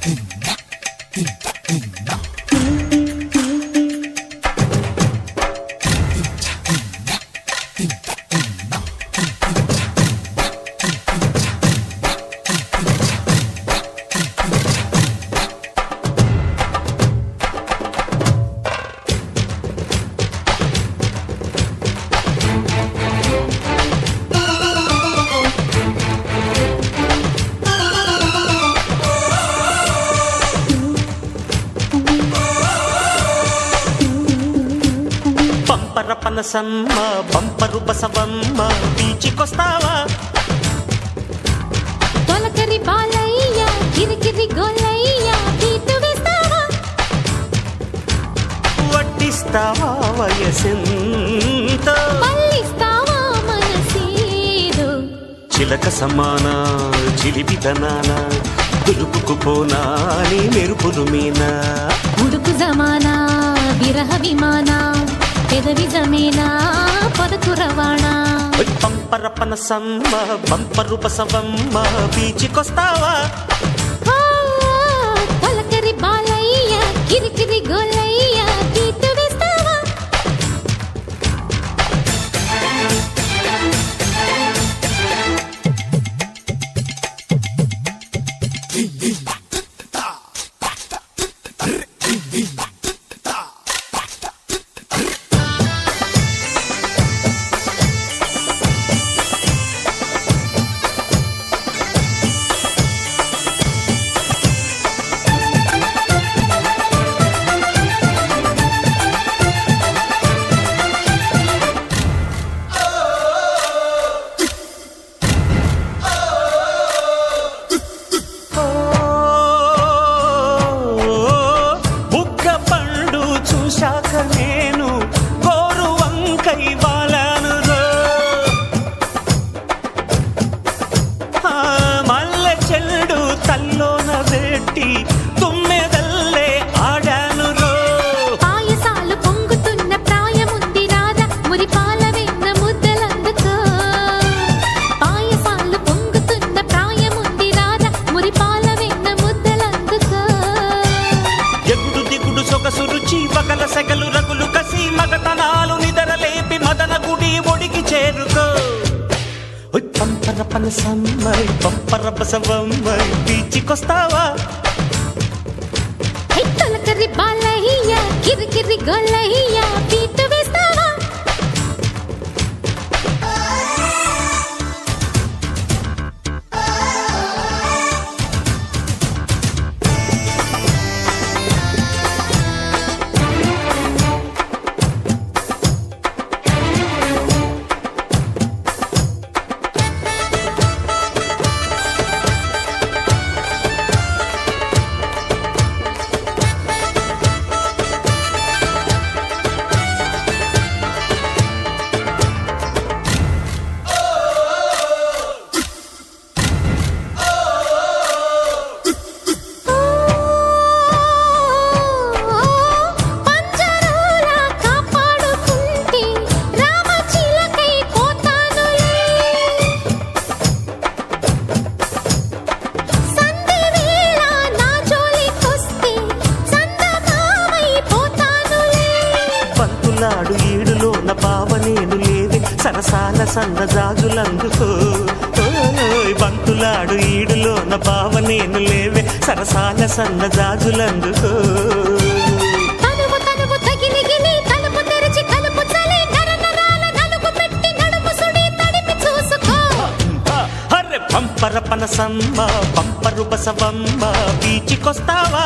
పంపర పనసమ్మ పంపరు బసవమ్మ బీచికొస్తావా తొలకరి బాలయ్య కిరికిరి గోలయ్య పీటు వేస్తావా వడ్డిస్తావా వయసెంత మళ్ళిస్తావా మనసేదో చిలక సమాన చిలిపితనాన దులుపుకు పోనా నీ మెరుపులు మీనా ఉడుకు జమానా విరహ విమానా పెదవి జమేనా పొదకు రవాణా ఓయ్ పంపర పనసమ్మ పంపరు బసవమ్మ బీచికొస్తావా ఆ, తొలకరి బాలయ్య కిరికిరి గోలయ్య పీటు వేస్తావా బుగ్గ పండు చూశాక నేను గోరు వంకై వాలాను మల్లె చెల్డు తల్లోన పెట్టి తుమ్మెదల్లే ఆడాను రో పాయసాలు పొంగుతున్న ప్రాయముంది రాధ మురిపాల వెన్న ముద్దలందుకో పాయసాలు పొంగుతున్న ప్రాయముంది రాధ మురిపాల వెన్న ముద్దలందుకో ఎగుడు దిగుడు సొగసు రుచి వగల సెగలు రగులు కసి మగతనాలు నిదరలేపి మదన గుడి ఒడికి చేరుకో ఓయ్ పంపర పనసమ్మై పంపర బసవమ్మై బీచికొస్తావా హే తొలకరి బాలయ్య కిరికిరి గొల్లయ్య పీట వేస్తావా పంజరంలా కాపాడుకుంటే రామచిలకై పోతానులే సంధి వేళ నా జోలికొస్తే చందమామై పోతానులే పంతులాడు ఈడులోన బావ నేను లేవే సరసాల సన్న జాజులందుకో ఓయ్ బంతులాడు ఈడులోన బావ నేను లేవే సరసాల సన్న జాజులందుకో తనువు తనువు తగిలిగిలి తలుపు తెరిచి కలుపు చలి నరనరాల నలుగు పెట్టి నడుము సుడి తడిపి చూసుకో అరే పంపర పనసమ్మ పంపరు బసవమ్మ బీచికొస్తావా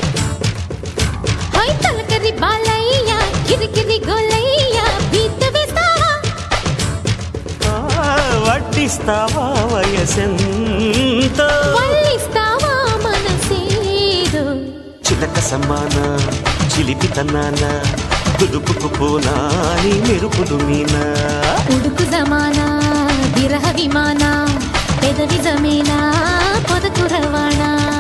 హై తలకరి బాలయ్య కిరికిరి గోలయ్య బీత వేస్తావా ఆ, వడ్డిస్తావా వయసెంత వల్లిస్తావా మనసేదో చిలక సమాన చిలిపితనాన దులుపుకు పోనా నీ మెరుపులు మీనా ఉడుకు జమానా విరహ విమానా పెదవి జమేనా పొదకు రవాణా